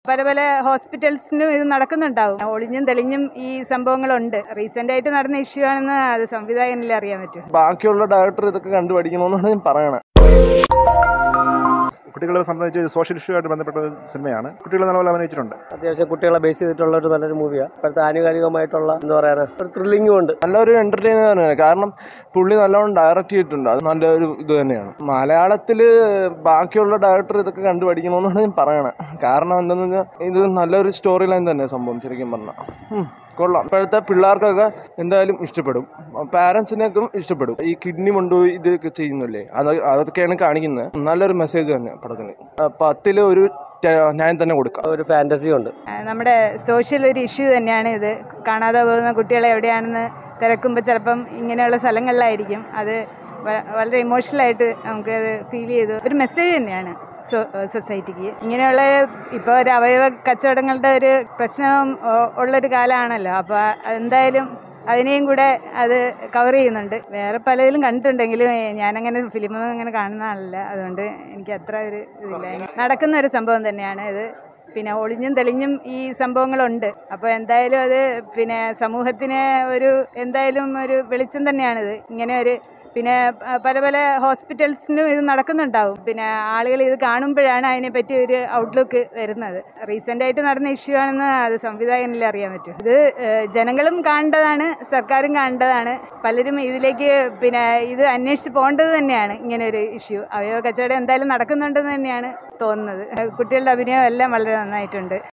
പല പല ഹോസ്പിറ്റൽസിനും ഇത് നടക്കുന്നുണ്ടാവും ഒളിഞ്ഞും തെളിഞ്ഞും ഈ സംഭവങ്ങളുണ്ട് റീസെന്റ് ആയിട്ട് നടന്ന ഇഷ്യൂ ആണെന്ന് അത് സംവിധായകനിൽ അറിയാൻ പറ്റും ബാക്കിയുള്ള ഡയറക്ടർ ഇതൊക്കെ കണ്ടുപഠിക്കണമെന്നാണ് ഞാൻ പറയണത് കുട്ടികളെ സംബന്ധിച്ച് ഒരു സോഷ്യൽ ഇഷ്യൂ ആയിട്ട് ബന്ധപ്പെട്ട ഒരു സിനിമയാണ് കുട്ടികൾ നല്ലപോലെ അഭിനയിച്ചിട്ടുണ്ട് അത്യാവശ്യം കുട്ടികളെ ബേസ് ചെയ്തിട്ടുള്ള ഒരു നല്ലൊരു മൂവിയാണ് ഇപ്പോഴത്തെ ആനുകാലികമായിട്ടുള്ള എന്താ പറയാ ഒരു ത്രില്ലിങ്ങും ഉണ്ട് നല്ലൊരു എന്റർടൈനർ തന്നെയാണ് കാരണം പുള്ളി നല്ലോണം ഡയറക്റ്റ് ചെയ്തിട്ടുണ്ട് അത് നല്ലൊരു ഇത് തന്നെയാണ് മലയാളത്തിൽ ബാക്കിയുള്ള ഡയറക്ടർ ഇതൊക്കെ കണ്ടുപഠിക്കണമെന്നാണ് ഞാൻ പറയണത് കാരണം എന്താണെന്ന് വെച്ചാൽ ഇത് നല്ലൊരു സ്റ്റോറി ലൈൻ തന്നെ സംഭവം ശരിക്കും പറഞ്ഞാൽ കൊള്ളാം ഇപ്പോഴത്തെ പിള്ളേർക്കൊക്കെ എന്തായാലും ഇഷ്ടപ്പെടും പാരൻസിനൊക്കെ ഇഷ്ടപ്പെടും ഈ കിഡ്നി കൊണ്ടുപോയി ഇതൊക്കെ ചെയ്യുന്നില്ലേ അത് അതൊക്കെയാണ് കാണിക്കുന്നത് നല്ലൊരു മെസ്സേജ് തന്നെ പടത്തിന് ആ, പത്തില് ഒരു ടെ- ഞാൻ തന്നെ കൊടുക്കാം ഒരു ഫാന്റസി ഉണ്ട് ആ, നമ്മുടെ സോഷ്യൽ ഒരു ഇഷ്യൂ തന്നെയാണ് ഇത് കാണാതെ പോകുന്ന കുട്ടികൾ എവിടെയാണെന്ന് തിരക്കുമ്പോൾ ചിലപ്പം ഇങ്ങനെയുള്ള സ്ഥലങ്ങളിലായിരിക്കും അത് വ- വളരെ ഇമോഷണലായിട്ട് നമുക്ക് അത് ഫീൽ ചെയ്തു ഒരു മെസ്സേജ് തന്നെയാണ് സൊ- സൊസൈറ്റിക്ക് ഇങ്ങനെയുള്ള ഇപ്പോൾ ഒരു അവയവ കച്ചവടങ്ങളുടെ ഒരു പ്രശ്നം ഒ- ഉള്ളൊരു കാലമാണല്ലോ അപ്പോൾ എന്തായാലും അതിനെയും കൂടെ അത് കവർ ചെയ്യുന്നുണ്ട് വേറെ പലതിലും കണ്ടിട്ടുണ്ടെങ്കിലും ഏ, ഞാനങ്ങനെ ഫിലിമൊന്നും അങ്ങനെ കാണുന്ന ആളല്ല അതുകൊണ്ട് എനിക്ക് അത്ര ഒരു ഇതില്ല നടക്കുന്ന ഒരു സംഭവം തന്നെയാണ് ഇത് പിന്നെ ഒളിഞ്ഞും തെളിഞ്ഞും ഈ സംഭവങ്ങളുണ്ട് അപ്പോൾ എന്തായാലും അത് പിന്നെ സമൂഹത്തിന് ഒരു എന്തായാലും ഒരു വെളിച്ചം തന്നെയാണിത് ഇങ്ങനെ ഒരു പിന്നെ പ- പല പല ഹോസ്പിറ്റൽസിനും ഇത് നടക്കുന്നുണ്ടാവും പിന്നെ ആളുകൾ ഇത് കാണുമ്പോഴാണ് അതിനെപ്പറ്റി ഒരു ഔട്ട്ലുക്ക് വരുന്നത് റീസെൻ്റ് ആയിട്ട് നടന്ന ഇഷ്യൂ ആണെന്ന് അത് സംവിധായകനിൽ അറിയാൻ പറ്റും ഇത് ഏഹ്, ജനങ്ങളും കാണേണ്ടതാണ് സർക്കാരും കാണേണ്ടതാണ് പലരും ഇതിലേക്ക് പിന്നെ ഇത് അന്വേഷിച്ച് പോകേണ്ടത് തന്നെയാണ് ഇങ്ങനെ ഒരു ഇഷ്യൂ അവയവ കച്ചവടം എന്തായാലും നടക്കുന്നുണ്ടെന്ന് തന്നെയാണ് തോന്നുന്നത് കുട്ടികളുടെ അഭിനയം എല്ലാം വളരെ നന്നായിട്ടുണ്ട്